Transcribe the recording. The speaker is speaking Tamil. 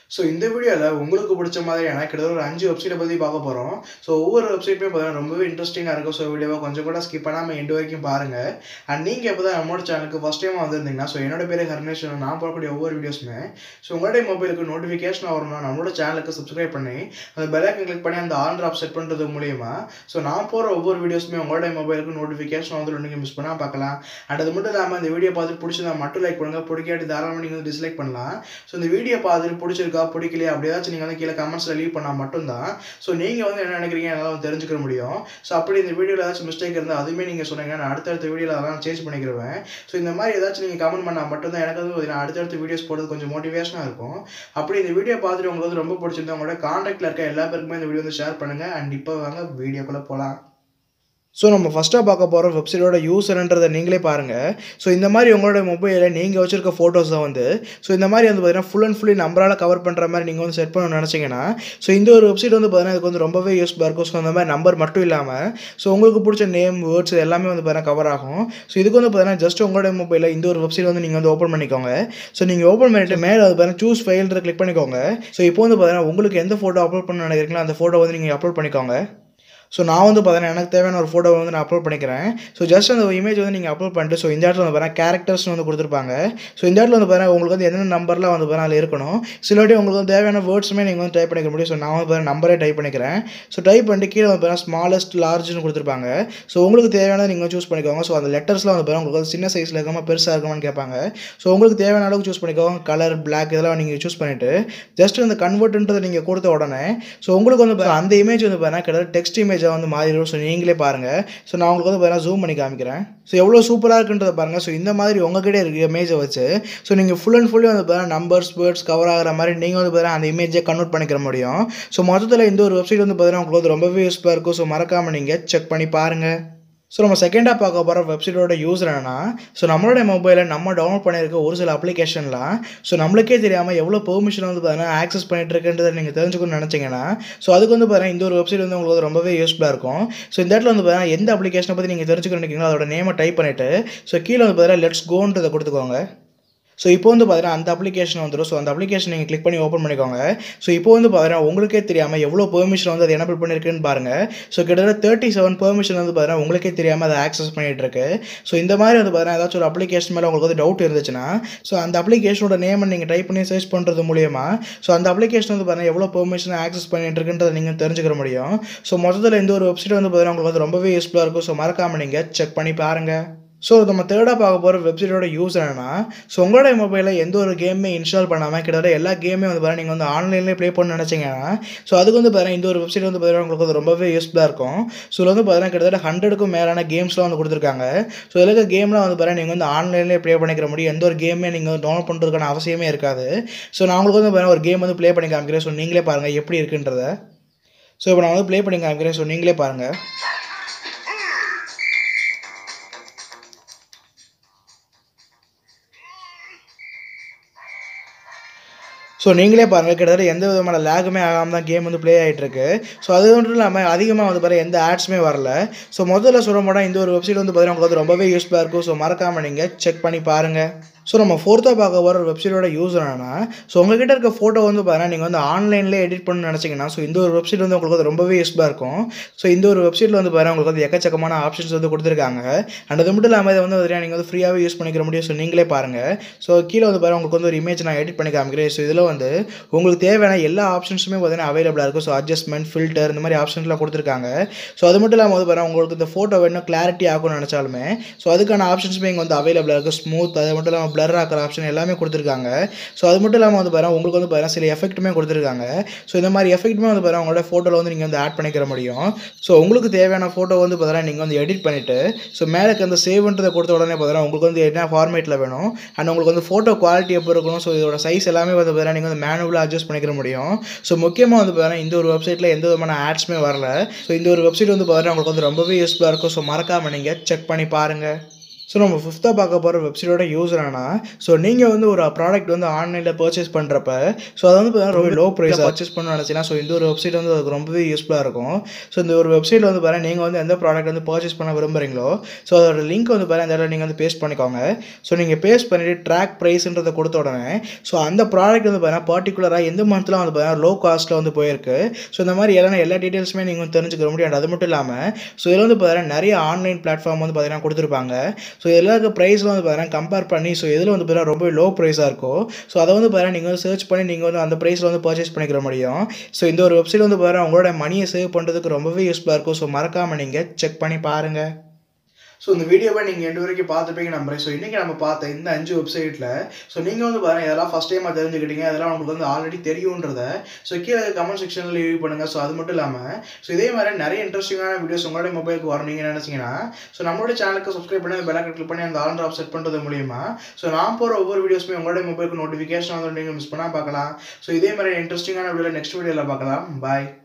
ஸோ இந்த வீடியோவில் உங்களுக்கு பிடிச்ச மாதிரியான கிட்டத்தட்ட ஒரு அஞ்சு வெப்சைட்டை பற்றி பார்க்க போகிறோம் ஸோ ஒவ்வொரு வெப்சைட்டுமே பார்த்தீங்கன்னா ரொம்பவே இன்ட்ரெஸ்டிங்காக இருக்கும் ஸோ வீடியோவை கொஞ்சம் கூட ஸ்கிப் பண்ணாமல் எண்டு வரைக்கும் பாருங்கள் அண்ட் நீங்கள் இப்போ தான் நம்மளோட சேனலுக்கு ஃபஸ்ட் டைம் வந்திருந்தீங்கன்னா ஸோ என்னோட பேர் ஹர்னேஷ் நான் போடக்கூடிய ஒவ்வொரு வீடியோஸுமே ஸோ உங்களுடைய மொபைலுக்கு நோட்டிஃபிகேஷன் வரணும்னா நம்மளோட சேனலுக்கு சப்ஸ்கிரைப் பண்ணி அந்த பெல்லைக்கன் கிளிக் பண்ணி அந்த ஆன் ஆப் செட் பண்ணுறது மூலியமா ஸோ நான் போகிற ஒவ்வொரு வீடியோஸுமே உங்களுடைய மொபைலுக்கு நோட்டிஃபிகேஷன் வந்து நீங்கள் மிஸ் பண்ணால் பார்க்கலாம் அண்ட் அது மட்டும் இல்லாமல் இந்த வீடியோ பார்த்துட்டு பிடிச்சதா மட்டும் லைக் பண்ணுங்கள் பிடிக்காட்டி தாராளமாக நீங்கள் வந்து டிஸ்லைக் பண்ணலாம் ஸோ இந்த வீடியோ பார்த்துட்டு பிடிச்சிருக்கா பிடிக்கலையா அப்படி ஏதாச்சும் நீங்கள் வந்து கீழே கமெண்ட்ஸில் லீவ் பண்ணால் மட்டும்தான் ஸோ நீங்கள் வந்து என்ன நினைக்கிறீங்க என்னால் வந்து தெரிஞ்சுக்க முடியும் ஸோ அப்படி இந்த வீடியோவில் ஏதாச்சும் மிஸ்டேக் இருந்தால் அதுவுமே நீங்கள் சொன்னீங்கன்னா நான் அடுத்தடுத்த வீடியோவில் அதெல்லாம் சேஞ்ச் பண்ணிக்கிறேன் ஸோ இந்த மாதிரி ஏதாச்சும் நீங்கள் கமெண்ட் பண்ணால் மட்டும்தான் எனக்கு வந்து பார்த்தீங்கன்னா அடுத்தடுத்த வீடியோஸ் போடுறது கொஞ்சம் மோட்டிவேஷனாக இருக்கும் அப்படி இந்த வீடியோ பார்த்துட்டு உங்களுக்கு வந்து ரொம்ப பிடிச்சிருந்தா உங்களோட காண்டாக்டில் இருக்க எல்லா பேருக்குமே இந்த வீடியோ வந்து ஷேர் பண்ணுங்கள் அண்ட் இப்போ வாங்க வீடியோக்குள்ளே போகலாம் ஸோ நம்ம ஃபஸ்ட்டாக பார்க்க போகிற வெப்சைட்டோட யூசர்ன்றதை நீங்களே பாருங்கள் ஸோ இந்த மாதிரி உங்களோட மொபைலில் நீங்கள் வச்சுருக்க ஃபோட்டோஸ் தான் வந்து ஸோ இந்த மாதிரி வந்து பார்த்தீங்கன்னா ஃபுல் அண்ட் ஃபுல்லி நம்பரால் கவர் பண்ணுற மாதிரி நீங்கள் வந்து செட் பண்ணணும்னு நினச்சிங்கன்னா ஸோ இந்த ஒரு வெப்சைட் வந்து பார்த்தீங்கன்னா இதுக்கு வந்து ரொம்பவே யூஸ்ஃபுல்லாக இருக்கும் ஸோ அந்த மாதிரி நம்பர் மட்டும் இல்லாமல் ஸோ உங்களுக்கு பிடிச்ச நேம் வேர்ட்ஸ் எல்லாமே வந்து பார்த்தீங்கன்னா கவர் ஆகும் ஸோ இதுக்கு வந்து பார்த்தீங்கன்னா ஜஸ்ட் உங்களோட மொபைலில் இந்த ஒரு வெப்சைட் வந்து நீங்கள் வந்து ஓப்பன் பண்ணிக்கோங்க ஸோ நீங்கள் ஓப்பன் பண்ணிட்டு மேலே வந்து பார்த்தீங்கன்னா சூஸ் ஃபைல்ன்ற கிளிக் பண்ணிக்கோங்க ஸோ இப்போ வந்து பார்த்தீங்கன்னா உங்களுக்கு எந்த ஃபோட்டோ அப்லோட் பண்ண நினைக்கிறீங்களோ அந்த ஃபோட்டோ வந்து நீங்கள் அப்லோட் பண்ணிக்கோங்க ஸோ நான் வந்து பார்த்தீங்கன்னா எனக்கு தேவையான ஒரு ஃபோட்டோ வந்து நான் அப்லோட் பண்ணிக்கிறேன் ஸோ ஜஸ்ட் அந்த இமேஜ் வந்து நீங்கள் அப்லோட் பண்ணிட்டு ஸோ இந்த இடத்துல வந்து பார்த்தீங்கன்னா கேரக்டர்ஸ்னு வந்து கொடுத்துருப்பாங்க ஸோ இந்த இடத்துல வந்து பார்த்தீங்கன்னா உங்களுக்கு வந்து என்னென்ன நம்பர்லாம் வந்து பார்த்தீங்கன்னா அதில் இருக்கணும் சிலவாட்டி உங்களுக்கு வந்து தேவையான வேர்ட்ஸுமே நீங்கள் வந்து டைப் பண்ணிக்க முடியும் ஸோ நான் வந்து பார்த்தீங்கன்னா நம்பரே டைப் பண்ணிக்கிறேன் ஸோ டைப் பண்ணிட்டு கீழே வந்து பார்த்தீங்கன்னா ஸ்மாலஸ்ட் லார்ஜ்னு கொடுத்துருப்பாங்க ஸோ உங்களுக்கு தேவையானதை நீங்கள் சூஸ் பண்ணிக்கோங்க ஸோ அந்த லெட்டர்ஸ்லாம் வந்து பார்த்தீங்கன்னா உங்களுக்கு வந்து சின்ன சைஸில் இருக்காமல் பெருசாக இருக்குமான்னு கேட்பாங்க ஸோ உங்களுக்கு தேவையான அளவுக்கு சூஸ் பண்ணிக்கோங்க கலர் பிளாக் இதெல்லாம் நீங்கள் சூஸ் பண்ணிவிட்டு ஜஸ்ட் இந்த கன்வெர்ட்ன்றதை நீங்கள் கொடுத்த உடனே ஸோ உங்களுக்கு வந்து பார்த்தீங்கன்னா அந்த இமேஜ் வந்து பார்த்தீங்கன்னா கிட்டத்தட்ட டெக்ஸ்ட் இமேஜாக வந்து மாறிடும் ஸோ நீங்களே பாருங்கள் ஸோ நான் உங்களுக்கு வந்து பார்த்தீங்கன்னா ஜூம் பண்ணி காமிக்கிறேன் ஸோ எவ்வளோ சூப்பராக இருக்குன்றத பாருங்கள் ஸோ இந்த மாதிரி உங்ககிட்ட இருக்க இமேஜை வச்சு ஸோ நீங்கள் ஃபுல் அண்ட் ஃபுல்லி வந்து பார்த்தீங்கன்னா நம்பர்ஸ் வேர்ட்ஸ் கவர் ஆகிற மாதிரி நீங்கள் வந்து பார்த்தீங்கன்னா அந்த இமேஜை கன்வெர்ட் பண்ணிக்கிற முடியும் ஸோ மொத்தத்தில் இந்த ஒரு வெப்சைட் வந்து பார்த்தீங்கன்னா உங்களுக்கு வந்து ரொம்பவே யூஸ்ஃபுல்லாக இருக்கும் ஸோ மறக்காமல் நீங்கள் செக் பண்ணி பாருங்கள் ஸோ நம்ம செகண்டாக பார்க்க போகிற வெப்சைட்டோட யூஸர் என்னன்னா ஸோ நம்மளோட மொபைலில் நம்ம டவுன்லோட் பண்ணியிருக்க ஒரு சில அப்ளிகேஷன்லாம் ஸோ நம்மளுக்கே தெரியாமல் எவ்வளோ பெர்மிஷன் வந்து பார்த்தீங்கன்னா ஆக்சஸ் பண்ணிட்டு இருக்குன்றதை நீங்கள் தெரிஞ்சுக்கணும்னு நினச்சிங்கன்னா ஸோ அதுக்கு வந்து பார்த்தீங்கன்னா இந்த ஒரு வெப்சைட் வந்து உங்களுக்கு வந்து ரொம்பவே யூஸ்ஃபுல்லாக இருக்கும் ஸோ இந்த இடத்துல வந்து பார்த்தீங்கன்னா எந்த அப்ளிகேஷனை பற்றி நீங்கள் தெரிஞ்சுக்கணும் நினைக்கிறீங்களோ அதோட நேமை டைப் பண்ணிவிட்டு ஸோ கீழே வந்து பார்த்தீங்கன்னா லெட்ஸ் கோன்றதை கொடுத்துக்கோங்க ஸோ இப்போ வந்து பார்த்தீங்கன்னா அந்த அப்ளிகேஷன் வந்துடும் ஸோ அந்த அப்ளிகேஷன் நீங்கள் கிளிக் பண்ணி ஓப்பன் பண்ணிக்கோங்க ஸோ இப்போ வந்து பார்த்தீங்கன்னா உங்களுக்கே தெரியாமல் எவ்வளோ பெர்மிஷன் வந்து அது எனபிள் பண்ணியிருக்குன்னு பாருங்கள் ஸோ கிட்டத்தட்ட தேர்ட்டி செவன் பெர்மிஷன் வந்து பார்த்தீங்கன்னா உங்களுக்கே தெரியாமல் அதை ஆக்சஸ் பண்ணிகிட்டு இருக்கு ஸோ இந்த மாதிரி வந்து பார்த்தீங்கன்னா ஏதாச்சும் ஒரு அப்ளிகேஷன் மேலே உங்களுக்கு வந்து டவுட் இருந்துச்சுன்னா ஸோ அந்த அப்ளிகேஷனோட நேமை நீங்கள் டைப் பண்ணி சர்ச் பண்ணுறது மூலியமா ஸோ அந்த அப்ளிகேஷன் வந்து பார்த்தீங்கன்னா எவ்வளோ பெர்மிஷன் ஆக்சஸ் பண்ணிட்டு இருக்குன்றதை நீங்கள் தெரிஞ்சுக்கிற முடியும் ஸோ மொத்தத்தில் இந்த ஒரு வெப்சைட் வந்து பார்த்தீங்கன்னா உங்களுக்கு வந்து ரொம்பவே யூஸ்ஃபுல்லாக இருக்கும் ஸோ மறக்காமல் நீங்கள் செக் பண்ணி பாருங்கள் ஸோ நம்ம தேர்டாக பார்க்க போகிற வெப்சைட்டோட யூஸ் என்னன்னா ஸோ உங்களோட மொபைலில் எந்த ஒரு கேமே இன்ஸ்டால் பண்ணாமல் கிட்டத்தட்ட எல்லா கேமே வந்து பாருங்கள் நீங்கள் வந்து ஆன்லைன்லேயே ப்ளே பண்ண நினச்சிங்கன்னா ஸோ அதுக்கு வந்து பாருங்கள் இந்த ஒரு வெப்சைட் வந்து பார்த்தீங்கன்னா உங்களுக்கு வந்து ரொம்பவே யூஸ்ஃபுல்லாக இருக்கும் ஸோ இதில் வந்து பார்த்தீங்கன்னா கிட்டத்தட்ட ஹண்ட்ரடுக்கும் மேலான கேம்ஸ்லாம் வந்து கொடுத்துருக்காங்க ஸோ இதில் இருக்க கேம்லாம் வந்து பாருங்கள் நீங்கள் வந்து ஆன்லைன்லேயே ப்ளே பண்ணிக்கிற முடியும் எந்த ஒரு கேமே நீங்கள் வந்து டவுன்லோட் பண்ணுறதுக்கான அவசியமே இருக்காது ஸோ நான் உங்களுக்கு வந்து பாருங்கள் ஒரு கேம் வந்து ப்ளே பண்ணி காமிக்கிறேன் ஸோ நீங்களே பாருங்கள் எப்படி இருக்குன்றத ஸோ இப்போ நான் வந்து ப்ளே பண்ணி காமிக்கிறேன் ஸோ நீங்களே பாருங்கள் ஸோ நீங்களே பாருங்கள் கிட்டத்தட்ட எந்த விதமான லேகுமே ஆகாமல் தான் கேம் வந்து ப்ளே ஆகிட்டுருக்கு ஸோ அது மட்டும் இல்லாமல் அதிகமாக வந்து பாருங்கள் எந்த ஆட்ஸுமே வரல ஸோ முதல்ல சொல்ல மாட்டோம் இந்த ஒரு வெப்சைட் வந்து பார்த்தீங்கன்னா உங்களுக்கு வந்து ரொம்பவே யூஸ்ஃபுல்லாக இருக்கும் ஸோ மறக்காமல் நீங்கள் செக் பண்ணி பாருங்கள் ஸோ நம்ம ஃபோர்த்தாக பார்க்க போகிற ஒரு வெப்சைட்டோட யூஸ் என்னன்னா ஸோ உங்ககிட்ட இருக்க ஃபோட்டோ வந்து பார்த்தீங்கன்னா நீங்கள் வந்து ஆன்லைன்லேயே எடிட் பண்ணணும்னு நினச்சிங்கன்னா ஸோ இந்த ஒரு வெப்சைட் வந்து உங்களுக்கு வந்து ரொம்பவே யூஸ்ஃபுல்லாக இருக்கும் ஸோ இந்த ஒரு வெப்சைட்டில் வந்து பாருங்கள் உங்களுக்கு வந்து எக்கச்சக்கமான ஆப்ஷன்ஸ் வந்து கொடுத்துருக்காங்க அண்ட் அது மட்டும் இல்லாமல் இதை வந்து பார்த்தீங்கன்னா நீங்கள் வந்து ஃப்ரீயாகவே யூஸ் பண்ணிக்கிற முடியும் ஸோ நீங்களே பாருங்கள் ஸோ கீழே வந்து பாருங்கள் உங்களுக்கு வந்து ஒரு இமேஜ் நான் எடிட் பண்ணி காமிக்கிறேன் ஸோ இதில் வந்து உங்களுக்கு தேவையான எல்லா ஆப்ஷன்ஸுமே பார்த்தீங்கன்னா அவைலபிளாக இருக்கும் ஸோ அட்ஜஸ்ட்மெண்ட் ஃபில்டர் இந்த மாதிரி ஆப்ஷன்ஸ்லாம் கொடுத்துருக்காங்க ஸோ அது மட்டும் இல்லாமல் வந்து பாருங்கள் உங்களுக்கு இந்த ஃபோட்டோ வேணும் கிளாரிட்டி ஆகும்னு நினச்சாலுமே ஸோ அதுக்கான ஆப்ஷன்ஸுமே இங்கே வந்து அவைலபிளாக இருக்குது ஸ்மூத் அது மட்டும் இல்லாமல் பிளர் ஆக்கிற ஆப்ஷன் எல்லாமே கொடுத்துருக்காங்க ஸோ அது மட்டும் இல்லாமல் வந்து பாருங்கள் உங்களுக்கு வந்து பாருங்கள் சில எஃபெக்ட்டுமே கொடுத்துருக்காங்க ஸோ இந்த மாதிரி எஃபெக்ட்டுமே வந்து பாருங்கள் உங்களோட ஃபோட்டோவில் வந்து நீங்கள் வந்து ஆட் பண்ணிக்கிற முடியும் ஸோ உங்களுக்கு தேவையான ஃபோட்டோ வந்து பார்த்தீங்கன்னா நீங்கள் வந்து எடிட் பண்ணிவிட்டு ஸோ மேலே அந்த சேவ்ன்றதை கொடுத்த உடனே பார்த்தீங்கன்னா உங்களுக்கு வந்து என்ன ஃபார்மேட்டில் வேணும் அண்ட் உங்களுக்கு வந்து ஃபோட்டோ குவாலிட்டி எப்போ இருக்கணும் ஸோ இதோட சைஸ் எல்லாமே வந்து பார்த்தீங்கன்னா நீங்கள் வந்து மேனுவலாக அட்ஜஸ்ட் பண்ணிக்கிற முடியும் ஸோ முக்கியமாக வந்து பார்த்தீங்கன்னா இந்த ஒரு வெப்சைட்டில் எந்த விதமான ஆட்ஸுமே வரல ஸோ இந்த ஒரு வெப்சைட் வந்து பார்த்தீங்கன்னா உங்களுக்கு வந்து ரொம்பவே யூஸ்ஃபுல்லாக இருக்கும் ஸோ மறக்காமல் நீங்கள் செக் பண்ணி பாருங்கள் ஸோ நம்ம ஃபிஃப்த்தாக பார்க்க போகிற வெப்சைட்டோட யூஸ் என்னன்னா ஸோ நீங்கள் வந்து ஒரு ப்ராடக்ட் வந்து ஆன்லைனில் பர்ச்சேஸ் பண்ணுறப்ப ஸோ அது வந்து பார்த்தீங்கன்னா ரொம்ப லோ ப்ரைஸ் பர்ச்சேஸ் பண்ண நினச்சினா ஸோ இந்த ஒரு வெப்சைட் வந்து அதுக்கு ரொம்பவே யூஸ்ஃபுல்லாக இருக்கும் ஸோ இந்த ஒரு வெப்சைட்டில் வந்து பாருங்கள் நீங்கள் வந்து எந்த ப்ராடக்ட் வந்து பர்ச்சேஸ் பண்ண விரும்புகிறீங்களோ ஸோ அதோட லிங்க் வந்து பாருங்கள் அந்த இடத்துல நீங்கள் வந்து பேஸ்ட் பண்ணிக்கோங்க ஸோ நீங்கள் பேஸ்ட் பண்ணிவிட்டு ட்ராக் ப்ரைஸ்ன்றதை கொடுத்த உடனே ஸோ அந்த ப்ராடக்ட் வந்து பார்த்தீங்கன்னா பர்டிகுலராக எந்த மந்த்தில் வந்து பார்த்தீங்கன்னா லோ காஸ்ட்டில் வந்து போயிருக்கு ஸோ இந்த மாதிரி எல்லா எல்லா டீட்டெயில்ஸுமே நீங்கள் வந்து தெரிஞ்சுக்க முடியாது அது மட்டும் இல்லாமல் ஸோ இதில் வந்து பார்த்தீங்கன்னா நிறைய ஆன்லைன் பிளாட்ஃபார்ம் வந்து பார்த்தீங்கன்னா கொடுத்துருப்பாங்க ஸோ இதில் இருக்க ப்ரைஸில் வந்து பார்த்தீங்கன்னா கம்பேர் பண்ணி ஸோ எதில் வந்து பார்த்தீங்கன்னா ரொம்ப லோ ப்ரைஸாக இருக்கும் ஸோ அதை வந்து பார்த்தீங்கன்னா நீங்கள் வந்து சர்ச் பண்ணி நீங்கள் வந்து அந்த ப்ரைஸில் வந்து பர்ச்சேஸ் பண்ணிக்கிற முடியும் ஸோ இந்த ஒரு வெப்சைட் வந்து பார்த்தீங்கன்னா உங்களோட மணியை சேவ் பண்ணுறதுக்கு ரொம்பவே யூஸ்ஃபுல்லாக இருக்கும் ஸோ மறக்காமல் நீங்கள் செக் பண்ணி பாருங்கள் ஸோ இந்த வீடியோவை நீங்கள் எண்டு வரைக்கும் பார்த்துப்பீங்க நம்புறேன் ஸோ இன்றைக்கி நம்ம பார்த்த இந்த அஞ்சு வெப்சைட்டில் ஸோ நீங்கள் வந்து பாருங்கள் இதெல்லாம் ஃபஸ்ட் டைமாக தெரிஞ்சுக்கிட்டீங்க அதெல்லாம் உங்களுக்கு வந்து ஆல்ரெடி தெரியுன்றத ஸோ கீழே கமெண்ட் செக்ஷனில் ரிவ்யூ பண்ணுங்கள் ஸோ அது மட்டும் இல்லாமல் ஸோ இதே மாதிரி நிறைய இன்ட்ரெஸ்டிங்கான வீடியோஸ் உங்களோட மொபைலுக்கு வரும் நீங்கள் நினச்சிங்கன்னா ஸோ நம்மளோட சேனலுக்கு சப்ஸ்கிரைப் பண்ணி பெல் கிளிக் பண்ணி அந்த ஆல் ட்ராப் செட் பண்ணுறது மூலியமா ஸோ நான் போகிற ஒவ்வொரு வீடியோஸுமே உங்களோட மொபைலுக்கு நோட்டிஃபிகேஷன் வந்து நீங்கள் மிஸ் பண்ணால் பார்க்கலாம் ஸோ இதே மாதிரி இன்ட்ரெஸ்டிங்கான வீடியோ நெக்ஸ்ட் வீடியோவில் பார்க்கலாம் பாய்